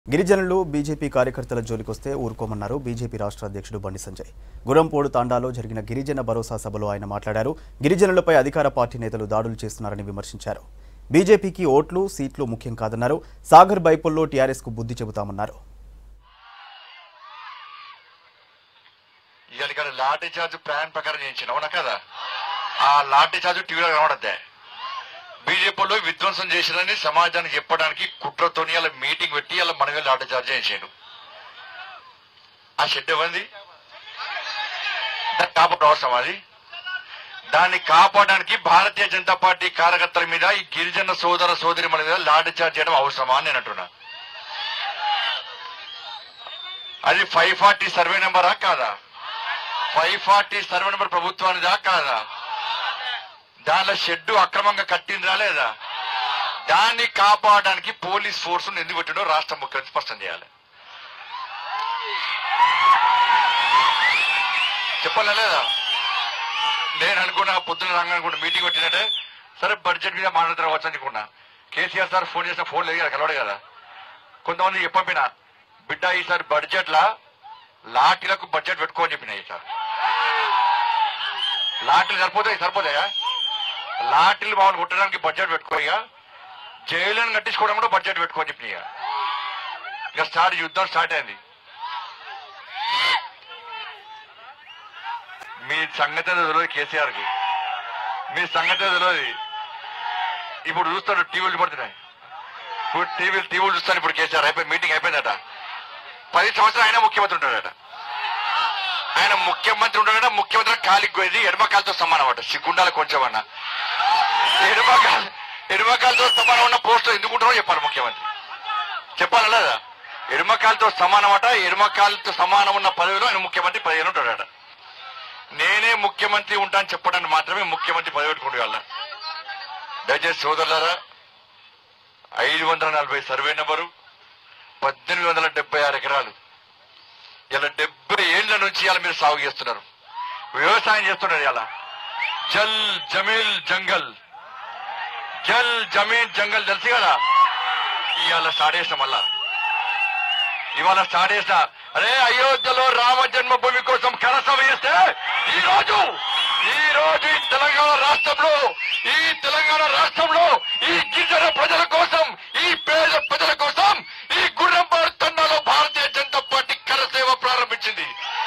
గిరిజనులు బీజేపీ కార్యకర్తల జోలికొస్తే ఊరుకోమన్నారు బీజేపీ రాష్ట్ర అధ్యక్షుడు బండి సంజయ్ గురంపోడు తాండాలో జరిగిన గిరిజన భరోసా సభలో ఆయన మాట్లాడారు గిరిజనులపై అధికార పార్టీ నేతలు దాడులు చేస్తున్నారని విమర్శించారు బీజేపీకి ఓట్లు సీట్లు ముఖ్యం కాదన్నారు సాగర్ బైపుల్లో టీఆర్ఎస్కు బుద్ధి చెబుతామన్నారు ఇవాళ ఇక్కడ లాఠీ చార్జ్ ప్లాన్ ప్రకారం చేయించిన అవునా కదా ఆ లాఠీ చార్జ్ టీవీలో కనబడద్దే బీజేపీలో విధ్వంసం చేసినని సమాజానికి చెప్పడానికి కుట్రతోని అలా మీటింగ్ పెట్టి అలా మనమే లాఠీ చార్జ్ చేయించాడు ఆ షెడ్ ఎవరిది దాన్ని కాపాడు అవసరం అది దాన్ని కాపాడడానికి భారతీయ జనతా పార్టీ కార్యకర్తల మీద ఈ గిరిజన సోదర సోదరి మన మీద లాఠీ చార్జ్ చేయడం అవసరమా అని నేను అంటున్నా అది ఫైవ్ ఫార్టీ సర్వే నెంబరా కాదా ఫైవ్ ఫార్టీ సర్వే నెంబర్ ప్రభుత్వానిదా కాదా దానిలో షెడ్ అక్రమంగా కట్టిందా లేదా దాన్ని కాపాడడానికి పోలీస్ ఫోర్స్ ఎందుకు పెట్టిండో రాష్ట్ర ముఖ్యమంత్రి స్పష్టం చేయాలి చెప్పాలా లేదా నేను అనుకున్నా పొద్దున రంగం అనుకున్నా మీటింగ్ పెట్టినట్టే సరే బడ్జెట్ మీద మాట్లాడతారు వచ్చు అనుకున్నా కేసీఆర్ సార్ ఫోన్ చేసిన ఫోన్ లేదు కదా కలవడు కదా కొంతమంది చెప్పిన బిడ్డ ఈసారి బడ్జెట్ లా లాఠీలకు బడ్జెట్ పెట్టుకోని చెప్పిన ఈసారి లాఠీలు సరిపోతాయి సరిపోతాయా లాఠీలు మామూలు కొట్టడానికి బడ్జెట్ పెట్టుకోయిగా జైలుని కట్టించుకోవడం కూడా బడ్జెట్ పెట్టుకోని చెప్పిన ఇక ఇక స్టార్ట్ యుద్ధం స్టార్ట్ అయింది మీ సంగతి ఏదో తెలియదు కేసీఆర్ కి మీ సంగతి ఏదో తెలియదు ఇప్పుడు చూస్తాడు టీవీలు పడుతున్నాయి ఇప్పుడు టీవీలు టీవీలు చూస్తాను ఇప్పుడు కేసీఆర్ అయిపోయి మీటింగ్ అయిపోయిందట పది సంవత్సరాలు ఆయన ముఖ్యమంత్రి ఉంటాడట ఆయన ముఖ్యమంత్రి ఉంటాడట ముఖ్యమంత్రి కాలికి పోయింది ఎడమకాలతో సమానం అట సిగ్గుండాల కొంచెం అన్న ఎడమకాల ఎడమకాలతో సమానం ఉన్న పోస్ట్ ఎందుకు ఉంటారో చెప్పాలి ముఖ్యమంత్రి చెప్పాలా లేదా ఎడమకాలతో సమానం అట ఎడమకాలతో సమానం ఉన్న పదవిలో ఆయన ముఖ్యమంత్రి పదిహేను ఉంటాడట నేనే ముఖ్యమంత్రి ఉంటాను చెప్పడానికి మాత్రమే ముఖ్యమంత్రి పదవి పెట్టుకుంటూ వెళ్ళ దయచేసి సోదరులారా ఐదు వందల నలభై సర్వే నెంబరు పద్దెనిమిది వందల డెబ్బై ఆరు ఎకరాలు ఇలా డెబ్బై ఏళ్ల నుంచి ఇలా మీరు సాగు చేస్తున్నారు వ్యవసాయం చేస్తున్నారు ఇలా జల్ జమీల్ జంగల్ జల్ జమీన్ జంగల్ తెలుసు కదా ఇవాళ స్టార్ట్ చేసిన మళ్ళా ఇవాళ స్టార్ట్ చేసిన అరే అయోధ్యలో రామ జన్మభూమి కోసం కరసభ చేస్తే ఈ రోజు ఈ రోజు ఈ తెలంగాణ రాష్ట్రంలో ఈ తెలంగాణ రాష్ట్రంలో ఈ గిరిజన ప్రజల కోసం ఈ పేద ప్రజల కోసం ఈ గుర్రంపాడు తండాలో భారతీయ జనతా పార్టీ కరసేవ ప్రారంభించింది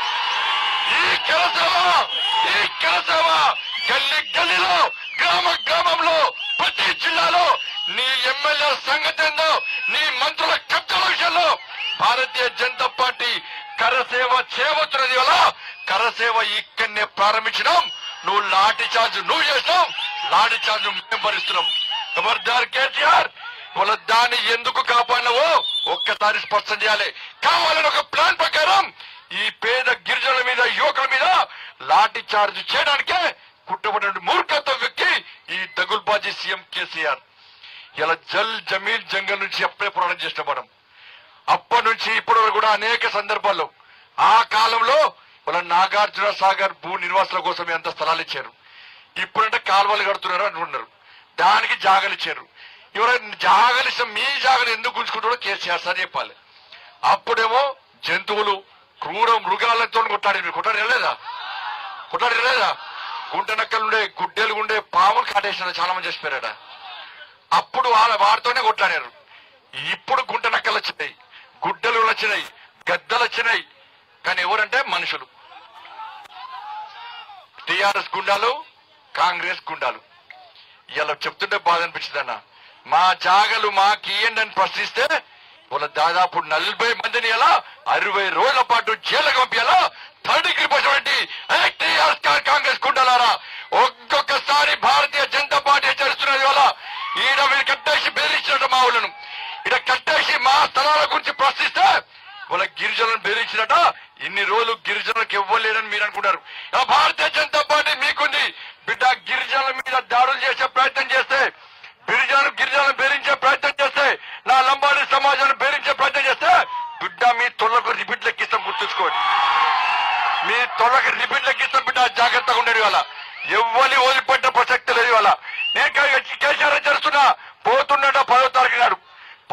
ఈ కరసేవ ఈ కరసేవ గల్లీ గల్లీలో గ్రామ గ్రామంలో ప్రతి జిల్లాలో నీ ఎమ్మెల్యే సంగతి ఏందో నీ మంత్రుల కబ్జాల విషయంలో భారతీయ జనతా పార్టీ కరసేవ చేయవచ్చున్నది వల్ల కరసేవ ఇక్కడనే ప్రారంభించడం నువ్వు లాఠీ చార్జ్ నువ్వు చేసినావు లాఠీ చార్జ్ మేము భరిస్తున్నాం ఖబర్దార్ కేసీఆర్ వాళ్ళ దాన్ని ఎందుకు కాపాడినవో ఒక్కసారి స్పష్టం చేయాలి కావాలని ఒక ప్లాన్ ప్రకారం ఈ పేద గిరిజనుల మీద యువకుల మీద లాఠీ చార్జ్ చేయడానికే కుట్టబడిన మూర్ఖత్వ వ్యక్తి ఈ దగుల్బాజీ సీఎం కేసీఆర్ ఇలా జల్ జమీన్ జంగల్ నుంచి అప్పుడే పోరాటం చేసిన మనం అప్పటి నుంచి ఇప్పటి వరకు కూడా అనేక సందర్భాల్లో ఆ కాలంలో వాళ్ళ నాగార్జున సాగర్ భూ నిర్వాసుల కోసం ఎంత స్థలాలు ఇచ్చారు ఇప్పుడంటే కాలువలు కడుతున్నారు అంటున్నారు దానికి జాగలు ఇచ్చారు ఎవరైనా జాగలు ఇస్తాం మీ జాగలు ఎందుకు గుంజుకుంటారో కేసీఆర్ సార్ చెప్పాలి అప్పుడేమో జంతువులు క్రూర మృగాలతో కొట్టాడు మీరు కొట్టాడు లేదా కొట్టాడు లేదా గుంట నక్కలుండే గుడ్డెలు ఉండే పాములు కాటేసినారు చాలా మంది చేసిపోయారట అప్పుడు వాళ్ళ వారితోనే కొట్లాడారు ఇప్పుడు గుంట నక్కలు వచ్చినాయి గుడ్డలు వచ్చినాయి గద్దలు వచ్చినాయి కానీ ఎవరంటే మనుషులు టిఆర్ఎస్ గుండాలు కాంగ్రెస్ గుండాలు ఇలా చెప్తుంటే బాధ అనిపించింది అన్న మా జాగలు మాకు ఇయ్యండి అని ప్రశ్నిస్తే వాళ్ళ దాదాపు నలభై మందిని ఎలా అరవై రోజుల పాటు జైలుకు పంపించాలా థర్డ్ డిగ్రీ పసివంటి కాంగ్రెస్ గుండాలారా ఒక్కొక్కసారి భారతీయ జనతా పార్టీ హెచ్చరిస్తున్నది వల్ల ఈడ వీళ్ళు కట్టేసి బెదిరించినట్టు మా ఊళ్ళను ఇక్కడ కట్టేసి మా స్థలాల గురించి ప్రశ్నిస్తే వాళ్ళ గిరిజనులను బెదిరించినట ఇన్ని రోజులు గిరిజనులకు ఇవ్వలేదని మీరు అనుకుంటారు ఇలా భారతీయ జనతా పార్టీ మీకుంది బిడ్డ గిరిజనుల మీద దాడులు చేసే ప్రయత్నం చేస్తే గిరిజనులు గిరిజనులను బెదిరించే ప్రయత్నం చేస్తే నా లంబాడి సమాజాన్ని బెదిరించే ప్రయత్నం చేస్తే బిడ్డ మీ తొలకు రిపీట్ లెక్కిస్తాం గుర్తుంచుకోండి మీ తొలకి రిపీట్ లెక్కిస్తాం బిడ్డ జాగ్రత్తగా ఉండేది వాళ్ళ ఎవ్వని వదిలిపెట్టిన ప్రసక్తి లేదు వాళ్ళ నేను కేసీఆర్ చేస్తున్నా పోతుండట పదో తారీఖు నాడు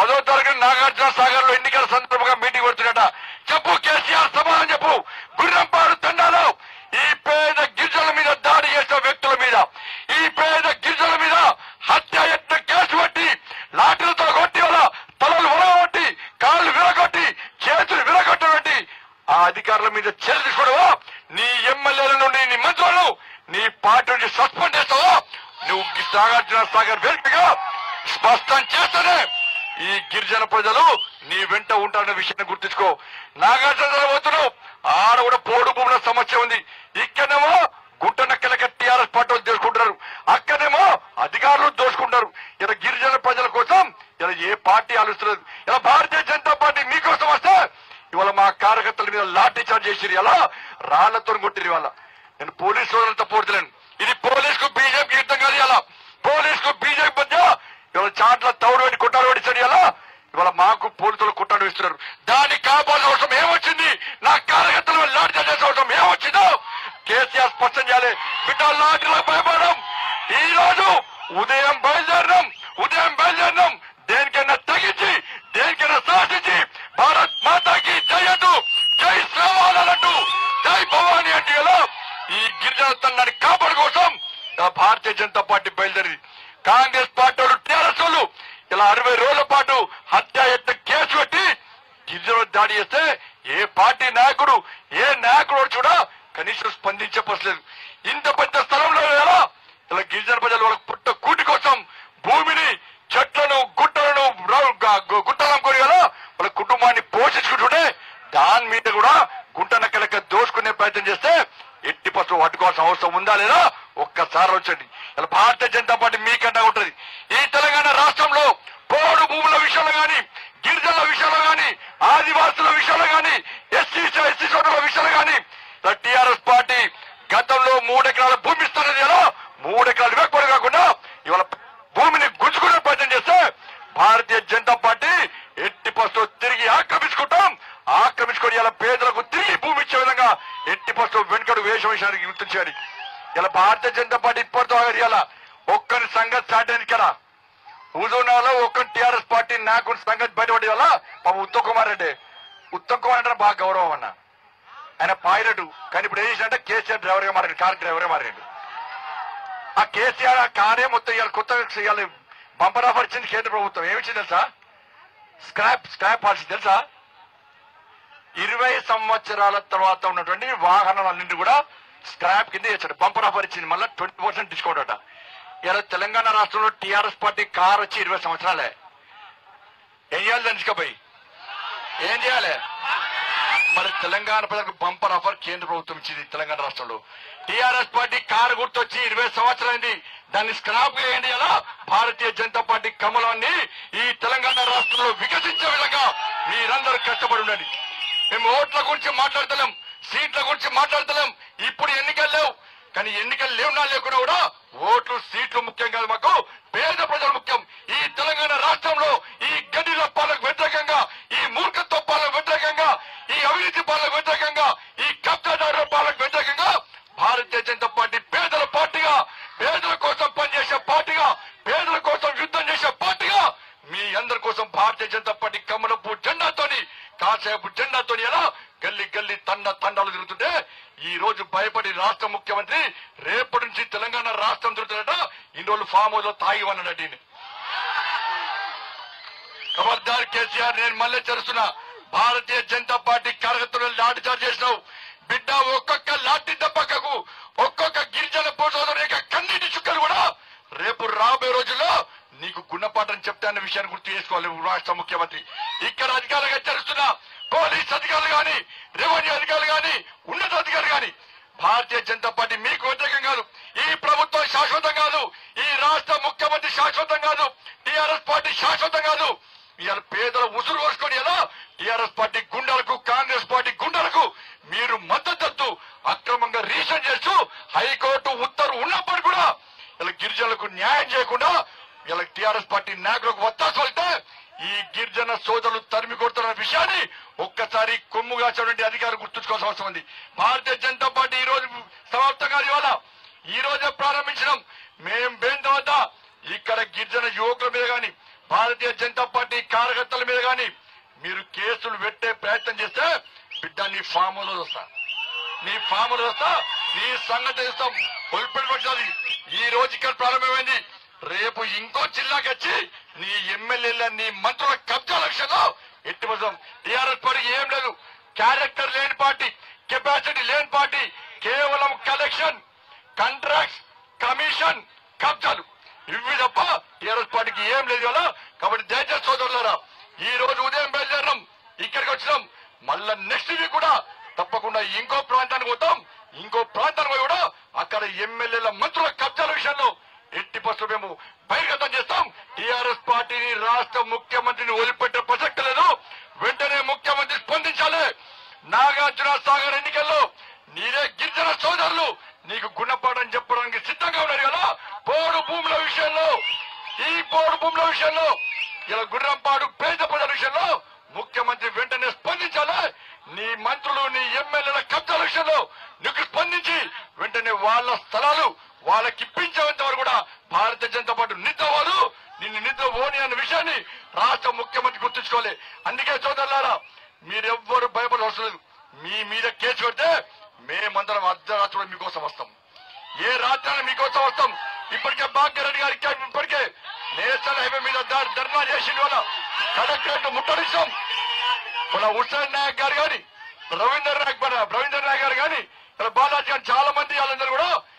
పదో తారీఖు నాగార్జున సాగర్ లో ఎన్నికల సందర్భంగా మీటింగ్ పెడుతున్నట చెప్పు కేసీఆర్ సమాధానం చెప్పు గుర్రంపాడు తండాలో ఈ పేద గిరిజనుల మీద దాడి చేసిన వ్యక్తుల మీద ఈ పేద గిరిజనుల మీద హత్య యత్న కేసు పెట్టి లాఠీలతో కొట్టి వాళ్ళ తలలు విరగొట్టి కాళ్ళు విరగొట్టి చేతులు విరగొట్టబెట్టి ఆ అధికారుల మీద చర్య తీసుకోవడమా నీ ఎమ్మెల్యేల నుండి నీ మంత్రులను నీ పార్టీ నుంచి సస్పెండ్ చేస్తావా నువ్వు నాగార్జున సాగర్ వేదికగా స్పష్టం చేస్తేనే ఈ గిరిజన ప్రజలు నీ వెంట ఉంటారన్న విషయాన్ని గుర్తుంచుకో నాగార్జున పోతున్నావు ఆడ కూడా పోడు భూముల సమస్య ఉంది ఇక్కడేమో గుట్ట నక్కలకి టీఆర్ఎస్ పార్టీ వాళ్ళు దోచుకుంటున్నారు అక్కడేమో అధికారులు దోచుకుంటారు ఇలా గిరిజన ప్రజల కోసం ఇలా ఏ పార్టీ ఆలోచిస్తున్నారు ఇలా భారతీయ జనతా పార్టీ మీకోసం వస్తే ఇవాళ మా కార్యకర్తల మీద లాఠీ చార్జ్ చేసిరు ఇలా రాళ్లతో కొట్టిరు ఇవాళ నేను పోలీసు వాళ్ళంతా పోర్చలేను ఇది పోలీస్ కు బీజేపీ యుద్ధం కాదు ఇలా పోలీస్ కు బీజేపీ మధ్య ఇవాళ చాట్ల తౌడు పెట్టి కొట్టాడు పెట్టించాడు ఇలా ఇవాళ మాకు పోలీసులు కొట్టాడు ఇస్తున్నారు దాన్ని కాపాడాల్సిన అవసరం ఏమొచ్చింది నా కార్యకర్తల మీద లాఠీ చార్జ్ చేసే అవసరం ఏమొచ్చిందో కేసీఆర్ స్పష్టం చేయాలి బిడ్డ లాఠీలకు భయపడడం ఈ రోజు ఉదయం బయలుదేరడం ఉదయం బయలుదేరడం దేనికైనా తగ్గించి దేనికైనా సాధించి భారత్ మాతాకి జై అంటూ జై శ్రీరామాలంటూ జై భవానీ అంటూ ఇలా ఈ గిరిజన తండాన్ని కాపాడు కోసం ఇలా భారతీయ జనతా పార్టీ బయలుదేరింది కాంగ్రెస్ పార్టీ వాళ్ళు టీఆర్ఎస్ వాళ్ళు ఇలా అరవై రోజుల పాటు హత్య యత్న కేసు పెట్టి గిరిజనులు దాడి చేస్తే ఏ పార్టీ నాయకుడు ఏ నాయకుడు కూడా కనీసం స్పందించే పసలేదు ఇంత పెద్ద స్థలంలో ఎలా ఇలా గిరిజన ప్రజలు వాళ్ళ పుట్ట కూటి కోసం భూమిని చెట్లను గుట్టలను ర- గ- గు- గుట్టలను కొని కదా వాళ్ళ కుటుంబాన్ని పోషించుకుంటుంటే దాని మీద కూడా గుంట నక్కలక దోసుకునే ప్రయత్నం చేస్తే ఎట్టి పసుపు పట్టుకోవాల్సిన అవసరం ఉందా లేదా ఒక్కసారి వచ్చండి ఇలా భారతీయ జనతా పార్టీ మీకన్నా ఉంటది ఈ తెలంగాణ రాష్ట్రంలో పోడు భూముల విషయంలో గాని గిరిజనుల విషయంలో గాని ఆదివాసుల విషయంలో గాని ఎస్సీ ఎస్సీ సోదరుల విషయంలో గాని టిఆర్ఎస్ పార్టీ గతంలో మూడెకరాల భూమి ఇస్తున్నది ఎలా మూడెకరాలు ఇవ్వకపోవడం కాకుండా ఇవాళ భూమిని గుంజుకునే ప్రయత్నం చేస్తే భారతీయ జనతా పార్టీ ఎట్టి పస్తు తిరిగి ఆక్రమించుకుంటాం ఆక్రమించుకొని ఇలా పేదలకు తిరిగి భూమి ఇచ్చే విధంగా ఎట్టి పస్తు వెనుకడు వేషం వేసానికి గుర్తించాలి ఇలా భారతీయ జనతా పార్టీ ఇప్పటితో ఇలా ఒక్కరి సంగతి సాటానికి కదా హుజూర్నగర్లో ఒక్క టిఆర్ఎస్ పార్టీ నాకు సంగతి బయటపడి వల్ల పాప ఉత్తమ్ కుమార్ రెడ్డి ఉత్తమ్ కుమార్ అంటే బాగా గౌరవం అన్న ఆయన పైలట్ కానీ ఇప్పుడు ఏం చేసినంటే కేసీఆర్ డ్రైవర్ గా మారాడు కార్ డ్రైవర్ గా మారాడు ఆ కేసీఆర్ ఆ కారే మొత్తం ఇవాళ కొత్తగా ఇవాళ బంపర్ ఆఫర్ ఇచ్చింది కేంద్ర ప్రభుత్వం ఏమిచ్చింది తెలుసా స్క్రాప్ స్క్రాప్ పాలసీ తెలుసా ఇరవై సంవత్సరాల తర్వాత ఉన్నటువంటి వాహనాలన్నింటి కూడా స్క్రాప్ కింద చేశాడు బంపర్ ఆఫర్ ఇచ్చింది మళ్ళీ ట్వంటీ పర్సెంట్ డిస్కౌంట్ అట ఇలా తెలంగాణ రాష్ట్రంలో టీఆర్ఎస్ పార్టీ కార్ వచ్చి ఇరవై సంవత్సరాలే ఏం చేయాలి దాన్ని తీసుకుపోయి ఏం చేయాలి మరి తెలంగాణ ప్రజలకు బంపర్ ఆఫర్ కేంద్ర ప్రభుత్వం ఇచ్చింది తెలంగాణ రాష్ట్రంలో టీఆర్ఎస్ పార్టీ కారు గుర్తొచ్చి ఇరవై సంవత్సరాలైంది దాన్ని స్క్రాప్ చేయండి అలా భారతీయ జనతా పార్టీ కమలాన్ని ఈ తెలంగాణ రాష్ట్రంలో వికసించే విధంగా మీరందరూ కష్టపడి ఉండండి మేము ఓట్ల గురించి మాట్లాడతలేం సీట్ల గురించి మాట్లాడతలేం ఇప్పుడు ఎన్నికలు లేవు కానీ ఎన్నికలు లేవునా లేకున్నా కూడా ఓట్లు సీట్లు ముఖ్యం కాదు మాకు పేద ప్రజలు ముఖ్యం ఈ తెలంగాణ రాష్ట్రంలో ఈ గడిల పాలకు వ్యతిరేకంగా ఈ మూర్ఖత్వ పాలకు వ్యతిరేకంగా ఈ అవినీతి పాలకు వ్యతిరేకంగా ఈ కబ్జాదారుల పాలకు వ్యతిరేకంగా భారతీయ జనతా పార్టీ పేదల పార్టీగా పేదల కోసం పనిచేసే పార్టీగా పేదల కోసం యుద్ధం చేసే పార్టీగా మీ అందరి కోసం భారతీయ జనతా పార్టీ కమలపు జెండాతోని కాసేపు జెండాతోని ఎలా గల్లి గల్లి తండ తండాలు తిరుగుతుంటే ఈ రోజు భయపడి రాష్ట్ర ముఖ్యమంత్రి రేపటి నుంచి తెలంగాణ రాష్ట్రం తిరుగుతుందట ఇన్ని రోజులు ఫామ్ హౌస్ లో తాగి ఉన్నాడట ఈయన. ఖబర్దార్ కేసీఆర్ నేను మళ్ళీ చేస్తున్నా భారతీయ జనతా పార్టీ కార్యకర్తలు లాఠీ చార్జ్ చేసినావు బిడ్డ ఒక్కొక్క లాఠీ దెబ్బకకు ఒక్కొక్క గిరిజన పోసోదరు యొక్క కన్నీటి చుక్కలు కూడా రేపు రాబోయే రోజుల్లో నీకు గుణపాఠం చెప్తే అన్న విషయాన్ని గుర్తు చేసుకోవాలి రాష్ట్ర ముఖ్యమంత్రి ఇక్కడ అధికారులుగా హెచ్చరిస్తున్నా పోలీస్ అధికారులు గాని రెవెన్యూ అధికారులు గాని ఉన్నత అధికారులు గాని భారతీయ జనతా పార్టీ మీకు వ్యతిరేకం కాదు ఈ ప్రభుత్వం శాశ్వతం కాదు ఈ రాష్ట్ర ముఖ్యమంత్రి శాశ్వతం కాదు టీఆర్ఎస్ పార్టీ శాశ్వతం కాదు ఇవాళ పేదల ఉసురు కోసుకొని ఎలా టీఆర్ఎస్ పార్టీ గుండెలకు కాంగ్రెస్ పార్టీ గుండెలకు మీరు మద్దతు అక్రమంగా రీసెంట్ చేస్తూ హైకోర్టు ఉత్తర్వు ఉన్నప్పుడు కూడా ఇలా గిరిజనులకు న్యాయం చేయకుండా ఇలా టీఆర్ఎస్ పార్టీ నాయకులకు ఒత్తాసు వెళ్తే ఈ గిరిజన సోదరులు తరిమి కొడుతున్న విషయాన్ని ఒక్కసారి కొమ్ముగా చూడండి అధికారులు గుర్తుంచుకోవాల్సిన అవసరం ఉంది భారతీయ జనతా పార్టీ ఈ రోజు సమాప్తంగా ఇవాళ ఈ రోజే ప్రారంభించడం మేం బేంద వద్ద ఇక్కడ గిరిజన యువకుల మీద గాని భారతీయ జనతా పార్టీ కార్యకర్తల మీద గాని మీరు కేసులు పెట్టే ప్రయత్నం చేస్తే బిడ్డ నీ ఫామ్ లో వస్తా నీ ఫామ్ లో వస్తా నీ సంగతి ఇస్తాం వదిలిపెట్టుకోవాలి ఈ రోజు ఇక్కడ ప్రారంభమైంది రేపు ఇంకో జిల్లాకి వచ్చి నీ ఎమ్మెల్యేల నీ మంత్రుల కబ్జా లక్ష్యంలో ఎట్టి కోసం టీఆర్ఎస్ పార్టీ ఏం లేదు క్యారెక్టర్ లేని పార్టీ కెపాసిటీ లేని పార్టీ కేవలం కలెక్షన్ కాంట్రాక్ట్స్ కమిషన్ కబ్జాలు ఇవి తప్ప టీఆర్ఎస్ పార్టీకి ఏం లేదు కదా కాబట్టి దయచేసి సోదరులారా ఈ రోజు ఉదయం బయలుదేరినాం ఇక్కడికి వచ్చినాం మళ్ళా నెక్స్ట్ వీక్ కూడా తప్పకుండా ఇంకో ప్రాంతానికి పోతాం ఇంకో ప్రాంతానికి పోయి కూడా అక్కడ ఎమ్మెల్యేల మంత్రుల కబ్జాల విషయంలో ఎట్టి పసులు మేము బహిర్గతం చేస్తాం టీఆర్ఎస్ పార్టీని రాష్ట్ర ముఖ్యమంత్రిని వదిలిపెట్టే ప్రసక్తి లేదు వెంటనే ముఖ్యమంత్రి స్పందించాలి నాగార్జున సాగర్ ఎన్నికల్లో నీరే గిరిజన సోదరులు నీకు గుణపాఠం చెప్పడానికి సిద్ధంగా ఉన్నారు కదా పోడు భూముల విషయంలో ఈ పోడు భూముల విషయంలో ఇలా గుర్రంపాడు పేద ప్రజల విషయంలో ముఖ్యమంత్రి వెంటనే స్పందించాలి నీ మంత్రులు నీ ఎమ్మెల్యేల కబ్జాల విషయంలో నీకు స్పందించి వెంటనే వాళ్ళ స్థలాలు వాళ్ళకి ఇప్పించేంత వరకు కూడా భారతీయ జనతా పార్టీ నిద్రవాదు నిన్ను నిద్ర ఓని అన్న విషయాన్ని రాష్ట్ర ముఖ్యమంత్రి గుర్తుంచుకోవాలి అందుకే సోదరులారా మీరెవ్వరు భయపడవలసిన లేదు మీ మీద కేసు పెడితే మేమందరం అర్ధరాత్రులు మీకోసం వస్తాం ఏ రాత్రి మీకోసం వస్తాం ఇప్పటికే భాగ్యరెడ్డి గారి క్యాంప్ ఇప్పటికే నేషనల్ హైవే మీద ధర్- ధర్నా చేసిన వల్ల కలెక్టరేట్ ముట్టడిస్తాం మన హుస్సేన్ నాయక్ గారు గాని రవీందర్ నాయక్ మన రవీందర్ నాయక్ గారు గాని ఇక్కడ బాలాజీ గారు చాలా మంది వాళ్ళందరూ కూడా